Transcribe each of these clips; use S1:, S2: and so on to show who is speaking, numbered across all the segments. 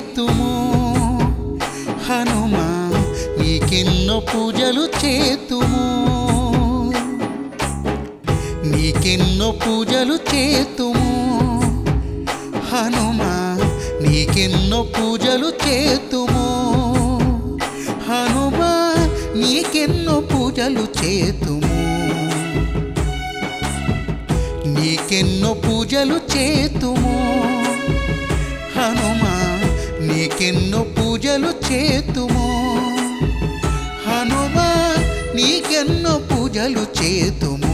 S1: చేతుము హనుమా నీకెన్నో పూజలు చేతుము నీకెన్నో పూజలు చేతుము హనుమా నీకెన్నో పూజలు చేతుము హనుమా నీకెన్నో పూజలు చేతుము నీకెన్నో పూజలు చేతుము హనుమా నీకెన్నో పూజలు చేతుము హనుమా నీకెన్నో పూజలు చేతుము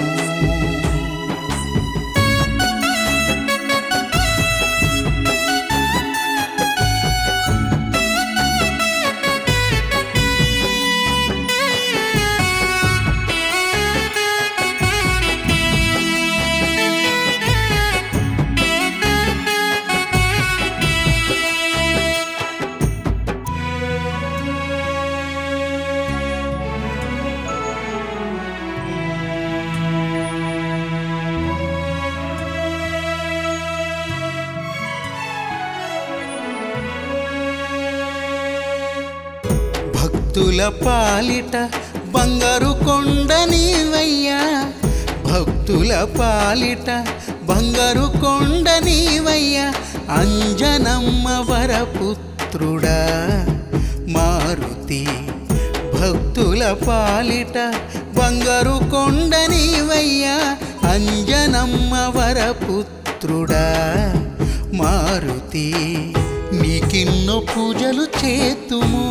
S1: భక్తుల పాలిట బంగారు కొండ నీవయ్యా భక్తుల పాలిట బంగారు కొండ నీవయ్యా అంజనమ్మ వరపుత్రుడా మారుతి భక్తుల పాలిట బంగారు కొండ నీవయ్యా అంజనమ్మ వరపుత్రుడా మారుతి నీకెన్నో పూజలు చేతుము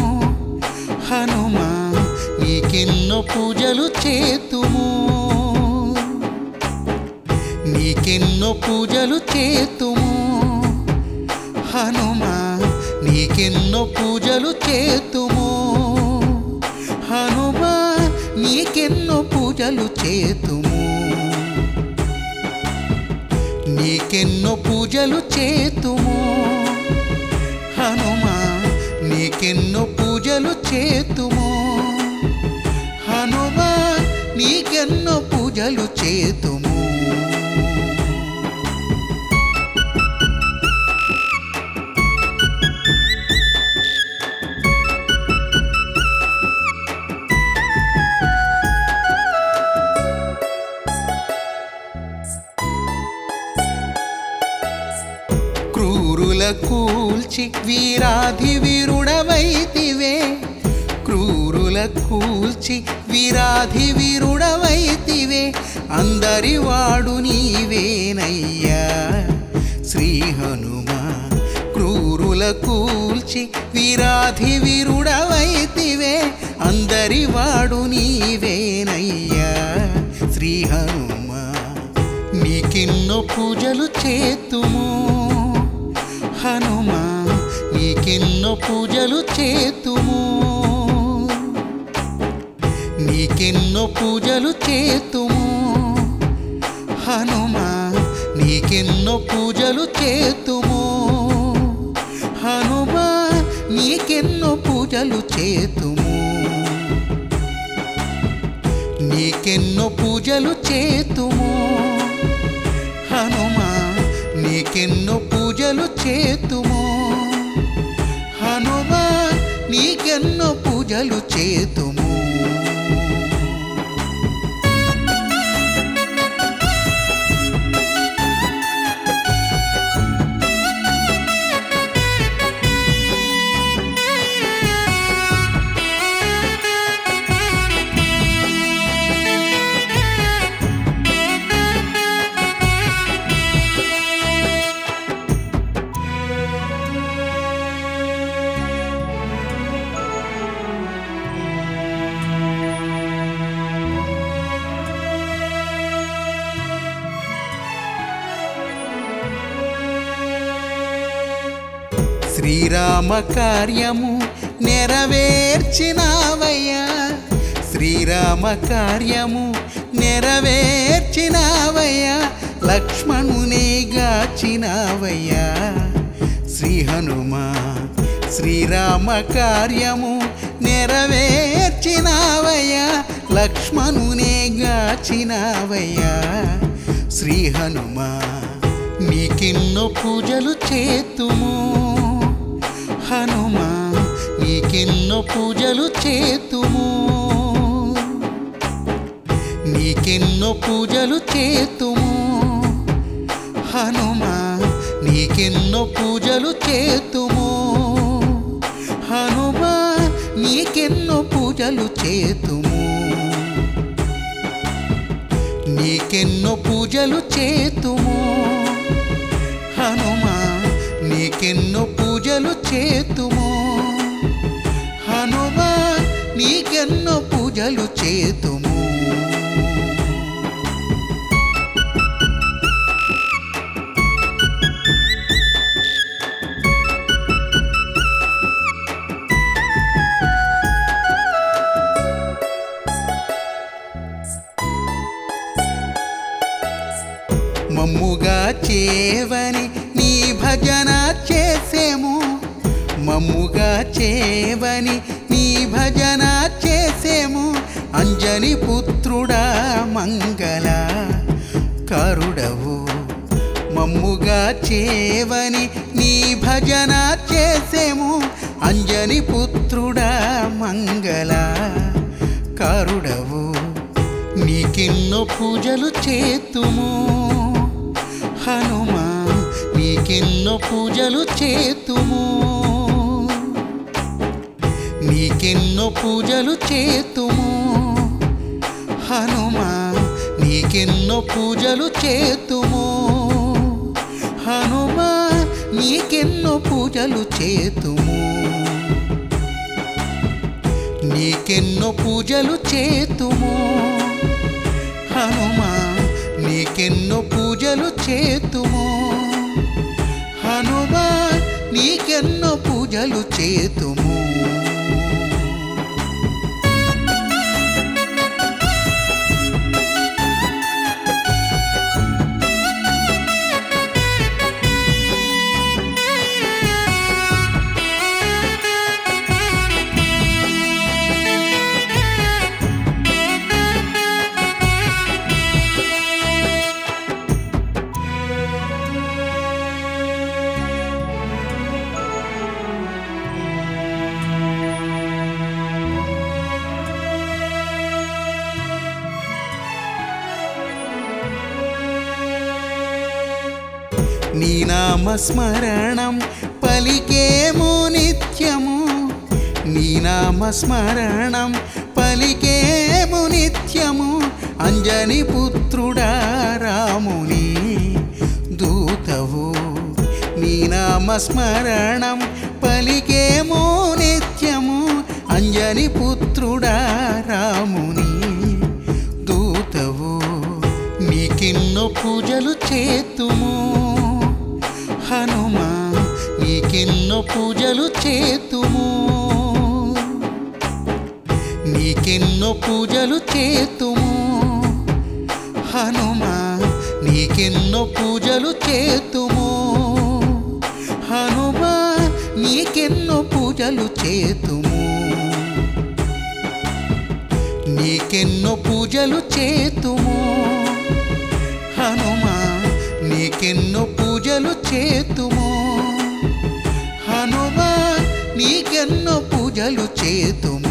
S1: హనుమా నీకెన్నో పూజలు చేతుము నీకెన్నో పూజలు చేతుము హనుమా నీకెన్నో పూజలు చేతుము హనుమా నీకెన్నో పూజలు చేతుము నీకెన్నో పూజలు చేతుము హనుమా నీకెన్నో పూజలు చేతుము హనుమా నీకెన్నో పూజలు చేతుము క్రూరుల కూల్చి వీరాధి వీరుడవైతివే క్రూరుల కూల్చి వీరాధి వీరుడవైతివే అందరి వాడు నీవేనయ్యా శ్రీ హనుమా క్రూరుల కూల్చి వీరాధి వీరుడవైతివే అందరి వాడు నీవేనయ్యా శ్రీ హనుమా నీకెన్నో పూజలు చేతుము హనుమా నీకెన్నో పూజలు చేతుము నీకెన్నో పూజలు చేతుము హనుమా నీకెన్నో పూజలు చేతుము హనుమా నీకెన్నో పూజలు చేతుము నీకెన్నో పూజలు చేతుము హనుమా నీకెన్నో పూజలు చేతుము హనుమా నీకెన్నో పూజలు చేతుము శ్రీరామ కార్యము నెరవేర్చినావయ్యా శ్రీరామ కార్యము నెరవేర్చినావయ్యా లక్ష్మణునే గాచినావయ్యా శ్రీ హనుమా శ్రీరామ కార్యము నెరవేర్చినావయ్యా లక్ష్మణునే గాచినావయ్యా శ్రీ హనుమా నీకెన్నో పూజలు చేతుము పూజలు చేతుము నీకెన్నో పూజలు చేతుము హనుమా నీకెన్నో పూజలు చేతుము హనుమా నీకెన్నో పూజలు చేతుము నీకెన్నో పూజలు చేతుము హనుమా నీకెన్నో పూజలు చేతుము హనుమా నీకెన్నో పూజలు చేతుము మమ్ముగా చేవని నీ భజన చేసేము మమ్ముగా చేవని నీ భజన చేసేము అంజని పుత్రుడా మంగళ కరుడవు మమ్ముగా చేవని నీ భజన చేసేము అంజని పుత్రుడా మంగళ కారుడవు నీకెన్నో పూజలు చేతుము హనుమా నీకెన్నో పూజలు చేతుము నీకెన్నో పూజలు చేతుము హనుమా నీకెన్నో పూజలు చేతుము హనుమా నీకెన్నో పూజలు చేతుము నీకెన్నో పూజలు చేతుము హనుమా నీకెన్నో పూజలు చేతుము హనుమా నీకెన్నో పూజలు చేతుము నీ నామస్మరణం పలికేము నిత్యము నీ నామస్మరణం పలికేము నిత్యము అంజని పుత్రుడా రాముని దూతవు నీ నామస్మరణం పలికేము నిత్యము అంజని పుత్రుడా రాముని దూతవు నీకెన్నో పూజలు చేతుము హనుమా నీకెన్నో పూజలు చేతుము నీకెన్నో పూజలు చేతుము హనుమా నీకెన్నో పూజలు చేతుము హనుమా నీకెన్నో పూజలు చేతుము నీకెన్నో పూజలు చేతుము హనుమా నీకెన్నో పూజలు చేతుము హనుమా నీకెన్నో పూజలు చేతుము